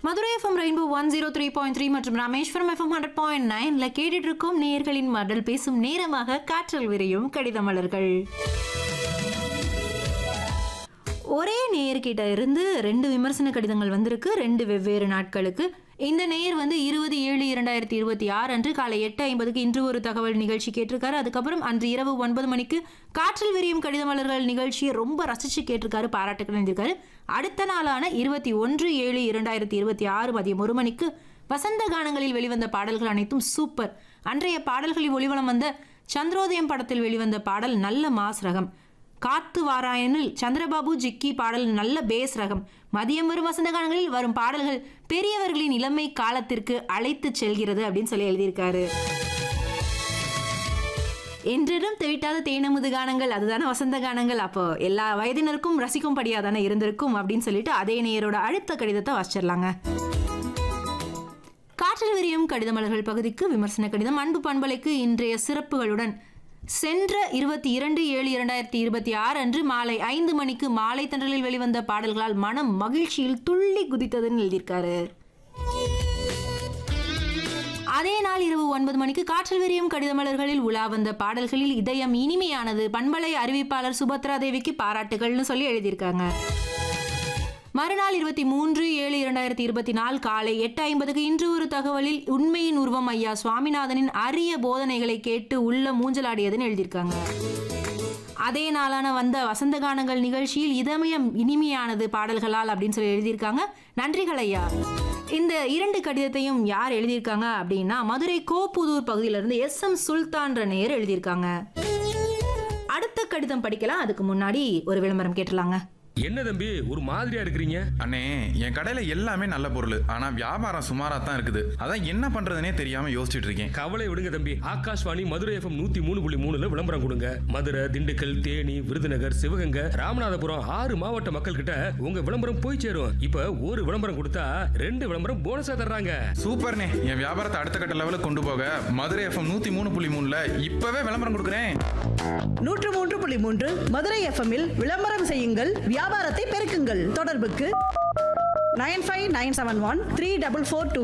Madurai FM rainbow one zero three point three மற்றும் Rameswaram FM hundred point நைன்ல கேட்டுட்டு இருக்கும் நேயர்களின் மடல் பேசும் நேரமாக காற்றல் விரியும் கடித மலர்கள் ஒரே நேயர்கிட்ட இருந்து ரெண்டு விமர்சன கடிதங்கள் வந்திருக்கு ரெண்டு வெவ்வேறு நாட்களுக்கு இந்த நேயர் வந்து இருபது ஏழு இரண்டாயிரத்தி இருபத்தி ஆறு அன்று காலை எட்டு ஐம்பதுக்கு இன்று ஒரு தகவல் நிகழ்ச்சி கேட்டிருக்காரு அதுக்கப்புறம் அன்று இரவு ஒன்பது மணிக்கு காற்றில் விரியும் கடித மலர்கள் நிகழ்ச்சியை ரொம்ப ரசிச்சு கேட்டிருக்காரு பாராட்டுக்கள் எழுதியிருக்காரு அடுத்த நாளான இருபத்தி ஒன்று ஏழு இரண்டாயிரத்தி இருபத்தி ஆறு மதியம் ஒரு மணிக்கு வசந்த கானங்களில் வெளிவந்த பாடல்கள் அனைத்தும் சூப்பர் அன்றைய பாடல்களில் ஒளிவலம் வந்த சந்திரோதயம் படத்தில் வெளிவந்த பாடல் நல்ல மாஸ் ரகம் காத்து வாராயனில் சந்திரபாபு ஜிக்கி பாடல் நல்ல பேஸ் ரகம் மதியம் வரும் வசந்த காலங்களில் வரும் பாடல்கள் பெரியவர்களின் இளமை காலத்திற்கு அழைத்து செல்கிறது அப்படின்னு சொல்லி எழுதியிருக்காரு என்றிடம் தெவிட்டாத தேனமுது கானங்கள் அதுதானே வசந்த கானங்கள் அப்போ எல்லா வயதினருக்கும் ரசிக்கும்படியா தானே இருந்திருக்கும் அப்படின்னு சொல்லிட்டு அதே நேயரோட அடுத்த கடிதத்தை வாசிச்சிடலாங்க காற்றில் விரியும் கடிதமலர்கள் பகுதிக்கு விமர்சன கடிதம் அன்பு பண்பலைக்கு இன்றைய சிறப்புகளுடன் சென்ற இருபத்தி இரண்டு ஏழு இரண்டாயிரத்தி இருபத்தி ஆறு அன்று மாலை ஐந்து மணிக்கு மாலை தண்டலில் வெளிவந்த பாடல்களால் மனம் மகிழ்ச்சியில் துள்ளி குதித்ததுன்னு எழுதியிருக்காரு அதே நாள் இரவு ஒன்பது மணிக்கு காற்றில் விரியும் கடிதமலர்களில் உலா வந்த பாடல்களில் இதயம் இனிமையானது பண்பலை அறிவிப்பாளர் சுபத்ரா தேவிக்கு பாராட்டுகள்னு சொல்லி எழுதியிருக்காங்க மறுநாள் இருபத்தி மூன்று ஏழு இரண்டாயிரத்தி இருபத்தி நாலு காலை எட்டு ஐம்பதுக்கு இன்று ஒரு தகவலில் உண்மையின் உருவம் ஐயா சுவாமிநாதனின் அரிய போதனைகளை கேட்டு உள்ள மூஞ்சலாடியதுன்னு எழுதியிருக்காங்க அதே நாளான வந்த வசந்த கானங்கள் நிகழ்ச்சியில் இதமயம் இனிமையானது பாடல்களால் அப்படின்னு சொல்லி எழுதியிருக்காங்க நன்றிகள் ஐயா இந்த இரண்டு கடிதத்தையும் யார் எழுதியிருக்காங்க அப்படின்னா மதுரை கோப்புதூர் பகுதியிலிருந்து எஸ் எம் சுல்தான்ற நேர் எழுதியிருக்காங்க அடுத்த கடிதம் படிக்கலாம் அதுக்கு முன்னாடி ஒரு விளம்பரம் கேட்டலாங்க என்ன தம்பி ஒரு மாதிரியா இருக்கிறீங்க அண்ணே என் கடையில எல்லாமே நல்ல பொருள் ஆனா வியாபாரம் சுமாரா தான் இருக்குது அதான் என்ன பண்றதுனே தெரியாம யோசிச்சுட்டு இருக்கேன் கவலை விடுங்க தம்பி ஆகாஷ்வாணி மதுரை எஃப்எம் நூத்தி மூணு புள்ளி மூணுல விளம்பரம் கொடுங்க மதுரை திண்டுக்கல் தேனி விருதுநகர் சிவகங்கை ராமநாதபுரம் ஆறு மாவட்ட மக்கள் கிட்ட உங்க விளம்பரம் போய் சேரும் இப்ப ஒரு விளம்பரம் கொடுத்தா ரெண்டு விளம்பரம் போனஸா தர்றாங்க சூப்பர்ண்ணே என் வியாபாரத்தை அடுத்த கட்ட லெவலுக்கு கொண்டு போக மதுரை எஃப்எம் நூத்தி மூணு புள்ளி மூணுல இப்பவே விளம்பரம் கொடுக்குறேன் நூற்று மூன்று புள்ளி மூன்று மதுரை எஃப்எம்மில் விளம்பரம் செய்யுங்கள் வியாபாரத்தை பெருக்குங்கள் தொடர்புக்கு nine five nine seven one three double four two